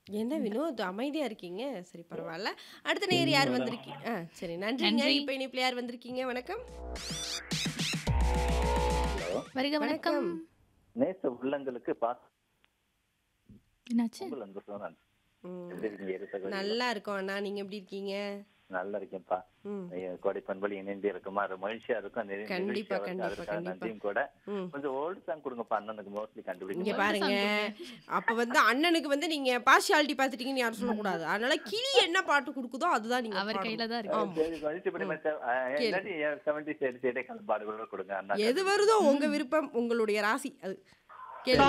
என்ன வினோத் அமைதியா இருக்கீங்க சரி பரவாயில்ல அடுத்த நேர் யார் வந்திருக்கீங்க ஆ சரி நன்றிங்க நன்றி. இப்போ இனிப்பில் யார் வந்திருக்கீங்க வணக்கம் ஹலோ வருக வணக்கம் வணக்கம். நேச உள்ளங்களுக்கு பாஸ் என்னாச்சு உங்கள் அன்பு சோழன் ம், எப்படி இருக்கீங்க இரு சகோதரி? நல்லா இருக்கோம் அண்ணா நீங்க எப்படி இருக்கீங்க நல்லா இருக்கேன்ப்பா ம் ஐயா, கோடை பண்பலி இணைந்து இருக்குமா அது மகிழ்ச்சியா இருக்கும் நெ- கண்டிப்பா, நெகிழ்ச்சியா இருக்கு. கண்டிப்பா, அதுக்காக கண்டிப்பா. நன்றியும் கூட ம் கொஞ்சம் ஓல்டு சாங் கொடுங்கப்பா அண்ணனுக்கு மோஸ்ட்லி இங்க கண்டுபிடிக்க பாருங்க அப்ப வந்து அண்ணனுக்கு வந்து நீங்க பார்ஷியாலிட்டி பாத்துட்டீங்கன்னு யாரும் சொல்லக்கூடாது அதனால கிளி என்ன பாட்டு கொடுக்குதோ அதுதான் நீங்க அவர் பாடணும். கையில தான் இருக்கு ஆமா. சரி கழிச்சு இப்படி மச்ச- ஆ, இல்லாட்டி செவன்டி சைடு சைடே பாடுகளோட கொடுங்க அண்ணா எது வருதோ உங்க விருப்பம் உங்களுடைய ராசி அது